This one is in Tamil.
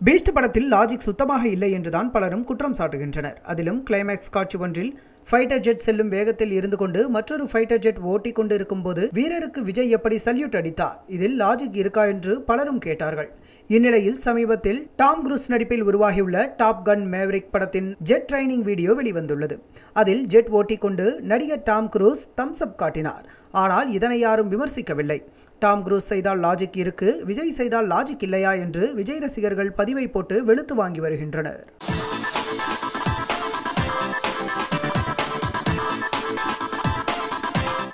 பீஸ்ட் படத்தில் லாஜிக் சுத்தமாக இல்லை என்றுதான் பலரும் குற்றம் சாட்டுகின்றனர் அதிலும் கிளைமேக்ஸ் காட்சி ஒன்றில் ஃபைட்டர் ஜெட் செல்லும் வேகத்தில் இருந்து கொண்டு மற்றொரு ஃபைட்டர் ஜெட் ஓட்டி கொண்டு இருக்கும்போது வீரருக்கு விஜய் எப்படி சல்யூட் அடித்தார் இதில் லாஜிக் இருக்கா என்று பலரும் கேட்டார்கள் இந்நிலையில் சமீபத்தில் டாம் குரூஸ் நடிப்பில் உருவாகியுள்ள டாப் கன் மேவரிக் படத்தின் ஜெட் ட்ரைனிங் வீடியோ வெளிவந்துள்ளது அதில் ஜெட் ஓட்டிக்கொண்டு நடிகர் டாம் குரூஸ் தம்ஸ் அப் காட்டினார் ஆனால் இதனை யாரும் விமர்சிக்கவில்லை டாம் குரூஸ் செய்தால் லாஜிக் இருக்கு விஜய் செய்தால் லாஜிக் இல்லையா என்று விஜய் ரசிகர்கள் பதிவை போட்டு வெளுத்து வாங்கி வருகின்றனர்